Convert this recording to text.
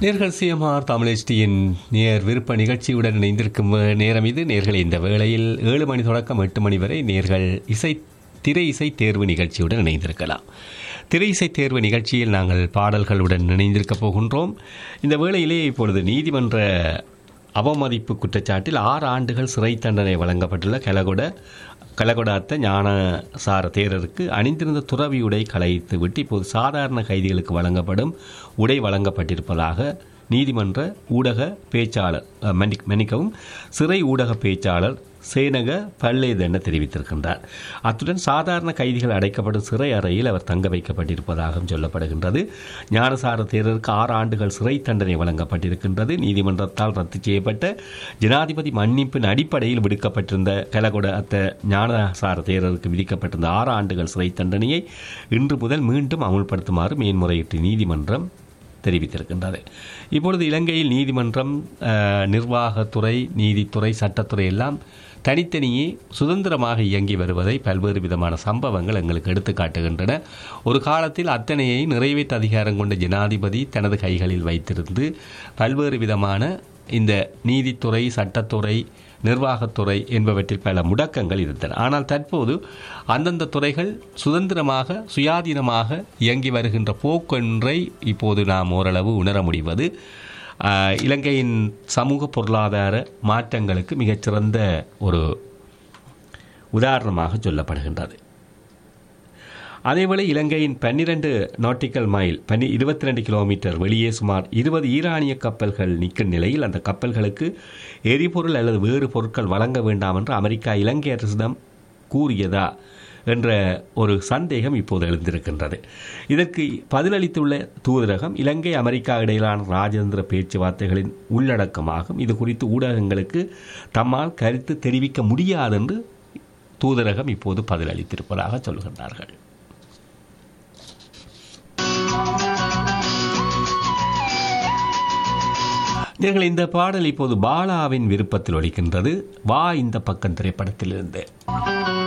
நேர்கள் சிஎம்ஆர் தமிழ்ச்சியின் நேர் விருப்ப நிகழ்ச்சியுடன் இணைந்திருக்கும் வே- நேரம் இது நேர்கள் இந்த வேளையில் ஏழு மணி தொடக்கம் எட்டு மணி வரை நேர்கள் இசை திரை இசை தேர்வு நிகழ்ச்சியுடன் இணைந்திருக்கலாம் திரை இசை தேர்வு நிகழ்ச்சியில் நாங்கள் பாடல்களுடன் இணைந்திருக்கப் போகின்றோம் இந்த வேளையிலே இப்பொழுது நீதிமன்ற அவமதிப்பு குற்றச்சாட்டில் ஆறு ஆண்டுகள் சிறை தண்டனை வழங்கப்பட்டுள்ள கலகொட கலகொடாத்த ஞானசார தேரருக்கு அணிந்திருந்த துறவி உடை கலைத்து விட்டு இப்போது சாதாரண கைதிகளுக்கு வழங்கப்படும் உடை வழங்கப்பட்டிருப்பதாக நீதிமன்ற ஊடக பேச்சாளர் அஹ், மன்னி- மன்னிக்கவும் சிறை ஊடக பேச்சாளர் சேனக பல்லேதென தெரிவித்திருக்கின்றார் அத்துடன் சாதாரண கைதிகள் அடைக்கப்படும் சிறை அறையில் அவர் தங்க வைக்கப்பட்டிருப்பதாகவும் சொல்லப்படுகின்றது ஞானசார தேரருக்கு ஆறு ஆண்டுகள் சிறை தண்டனை வழங்கப்பட்டிருக்கின்றது நீதிமன்றத்தால் ரத்து செய்யப்பட்ட ஜனாதிபதி மன்னிப்பின் அடிப்படையில் விடுக்கப்பட்டிருந்த கலகொட அத்த ஞானசார தேரருக்கு விதிக்கப்பட்டிருந்த ஆறு ஆண்டுகள் சிறை தண்டனையை இன்று முதல் மீண்டும் அமுல்படுத்துமாறு மேன்முறையீட்டு நீதிமன்றம் தெரிவித்திருக்கின்றது இப்பொழுது இலங்கையில் நீதிமன்றம் அஹ், நிர்வாகத்துறை நீதித்துறை சட்டத்துறை எல்லாம் தனித்தனியே சுதந்திரமாக இயங்கி வருவதை பல்வேறு விதமான சம்பவங்கள் எங்களுக்கு எடுத்து காட்டுகின்றன ஒரு காலத்தில் அத்தனையை நிறைவேற்ற அதிகாரம் கொண்ட ஜனாதிபதி தனது கைகளில் வைத்திருந்து பல்வேறு விதமான இந்த நீதித்துறை சட்டத்துறை நிர்வாகத்துறை என்பவற்றில் பல முடக்கங்கள் இருந்தன ஆனால் தற்போது அந்தந்த துறைகள் சுதந்திரமாக சுயாதீனமாக இயங்கி வருகின்ற போக்கொன்றை இப்போது நாம் ஓரளவு உணர முடிவது ஆஹ், இலங்கையின் சமூக பொருளாதார மாற்றங்களுக்கு மிகச்சிறந்த ஒரு உதாரணமாக சொல்லப்படுகின்றது அதேவேளை இலங்கையின் பன்னிரண்டு நாட்டிக்கல் மைல் பன்னி இருபத்தி ரெண்டு கிலோமீட்டர் வெளியே சுமார் இருபது ஈரானிய கப்பல்கள் நிற்கும் நிலையில் அந்த கப்பல்களுக்கு எரிபொருள் அல்லது வேறு பொருட்கள் வழங்க வேண்டாம் என்று அமெரிக்கா இலங்கை அரசிடம் கூறியதா என்ற ஒரு சந்தேகம் இப்போது எழுந்திருக்கின்றது இதற்கு பதிலளித்துள்ள தூதரகம் இலங்கை அமெரிக்கா இடையிலான ராஜேந்திர பேச்சுவார்த்தைகளின் உள்ளடக்கமாகும் இது குறித்து ஊடகங்களுக்கு தம்மால் கருத்து தெரிவிக்க முடியாது என்று தூதரகம் இப்போது பதிலளித்திருப்பதாக சொல்கின்றார்கள் நீங்கள் இந்த பாடல் இப்போது பாலாவின் விருப்பத்தில் ஒலிக்கின்றது வா இந்த பக்கம் திரைப்படத்திலிருந்து